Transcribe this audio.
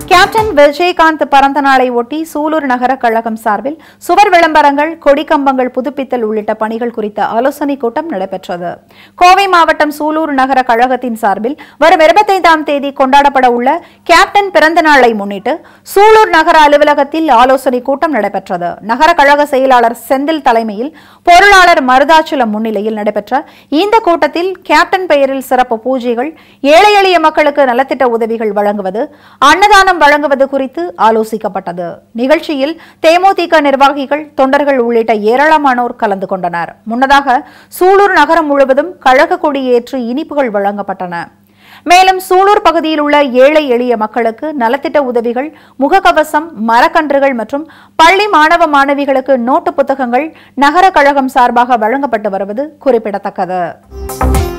captain Vijayakanth பிறந்த நாளை ஒட்டி சூலூர் நகர கழகம் சார்பில் சுவர் விளம்பரங்கள் கொடிக்கம்பங்கள் புதுப்பித்தல் உள்ளிட்ட பணிகள் குறித்த ஆலோசனைக் கூட்டம் நடைபெற்றது கோவை மாவட்டம் சூலூர் நகர கழகத்தின் சார்பில் வரும் இருபத்தைந்தாம் தேதி கொண்டாடப்பட உள்ள கேப்டன் பிறந்த நாளை முன்னிட்டு சூலூர் நகர அலுவலகத்தில் ஆலோசனைக் கூட்டம் நடைபெற்றது நகர கழக செயலாளர் செந்தில் தலைமையில் பொருளாளர் மருதாச்சலம் முன்னிலையில் நடைபெற்ற இந்த கூட்டத்தில் கேப்டன் பெயரில் சிறப்பு பூஜைகள் ஏழை எளிய மக்களுக்கு நலத்திட்ட உதவிகள் வழங்குவது அன்னதானம் வழங்குவது குறித்து ஆலோசிக்கப்பட்டது நிகழ்ச்சியில் தேமுதிக நிர்வாகிகள் தொண்டர்கள் உள்ளிட்ட ஏராளமானோர் கலந்து கொண்டனர் முன்னதாக சூலூர் நகரம் முழுவதும் கழக கொடி ஏற்றி இனிப்புகள் வழங்கப்பட்டன மேலும் சூலூர் பகுதியில் உள்ள ஏழை எளிய மக்களுக்கு நலத்திட்ட உதவிகள் முகக்கவசம் மரக்கன்றுகள் மற்றும் பள்ளி மாணவ மாணவிகளுக்கு நோட்டு புத்தகங்கள் நகர கழகம் சார்பாக வழங்கப்பட்டு வருவது குறிப்பிடத்தக்கது